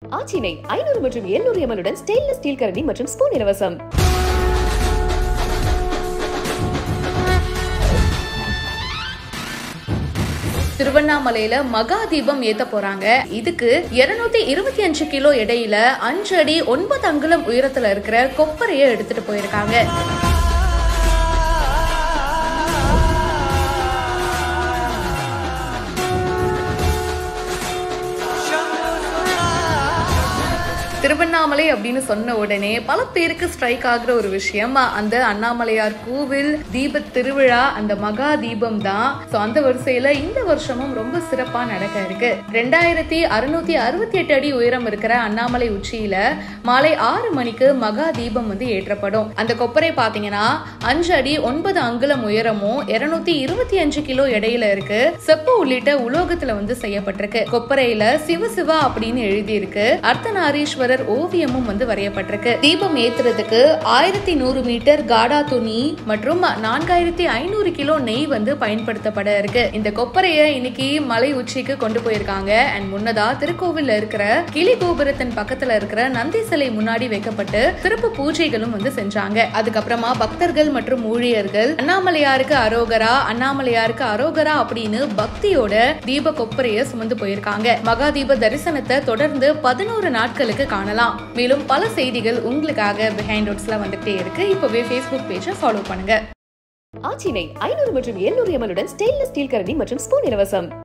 ஆச்சினை ஐநூறு மற்றும் எழுநூறு எம்எல்லுடன் ஸ்டெயின்லெஸ் ஸ்டீல் கரண்டி மற்றும் ஸ்பூன் இலவசம் திருவண்ணாமலையில மகா தீபம் ஏத்த போறாங்க இதுக்கு 225 இருபத்தி அஞ்சு கிலோ எடையில அஞ்சு அடி ஒன்பது அங்குலம் உயரத்துல இருக்கிற கொப்பரைய எடுத்துட்டு போயிருக்காங்க திருவண்ணாமலை அப்படின்னு சொன்ன உடனே பல பேருக்கு ஸ்ட்ரைக் ஆகுற ஒரு விஷயம் அந்த அண்ணாமலையார் கோவில் தீப திருவிழா அந்த மகா தீபம் தான் ஸோ அந்த வரிசையில இந்த வருஷமும் ரொம்ப சிறப்பா நடக்க இருக்கு ரெண்டாயிரத்தி அறுநூத்தி அறுபத்தி எட்டு அடி உயரம் இருக்கிற அண்ணாமலை உச்சியில மாலை ஆறு மணிக்கு மகா தீபம் வந்து ஏற்றப்படும் அந்த கொப்பரை பாத்தீங்கன்னா அஞ்சு அடி ஒன்பது அங்குலம் உயரமும் இருநூத்தி இருபத்தி அஞ்சு கிலோ எடையில இருக்கு செப்பு உள்ளிட்ட உலோகத்துல வந்து செய்யப்பட்டிருக்கு கொப்பரையில சிவ சிவா அப்படின்னு எழுதி இருக்கு அர்த்தநாரீஸ்வரர் ஓவியமும் வந்து வரையப்பட்டிருக்கு தீபம் ஏத்துறதுக்கு ஆயிரத்தி நூறு மீட்டர் காடா துணி மற்றும் நான்காயிரத்தி ஐநூறு கிலோ நெய் வந்து பயன்படுத்தப்பட இருக்கு இந்த கொப்பரைய இன்னைக்கு மலை உச்சிக்கு கொண்டு போயிருக்காங்க அண்ட் முன்னதா திருக்கோவில்ல இருக்கிற கிளி கோபுரத்தின் பக்கத்துல இருக்கிற நந்தி சிலை முன்னாடி வைக்கப்பட்டு சிறப்பு பூஜைகளும் வந்து செஞ்சாங்க அதுக்கப்புறமா பக்தர்கள் மற்றும் ஊழியர்கள் அண்ணாமலையாருக்கு அரோகரா அண்ணாமலையாருக்கு அரோகரா அப்படின்னு பக்தியோட தீப கொப்பரைய சுமந்து போயிருக்காங்க மகா தீப தரிசனத்தை தொடர்ந்து பதினோரு நாட்களுக்கு காணலாம் மேலும் பல செய்திகள் உங்களுக்காக பிஹைண்ட் ரோட்ஸ்ல வந்துட்டே இருக்கு இப்பவே ஃபேஸ்புக் பேஜை ஃபாலோ பண்ணுங்க ஆச்சினை ஐநூறு மற்றும் எழுநூறு எம்எல்லுடன் ஸ்டெயின்லெஸ் ஸ்டீல் கரண்டி மற்றும் ஸ்பூன் இலவசம்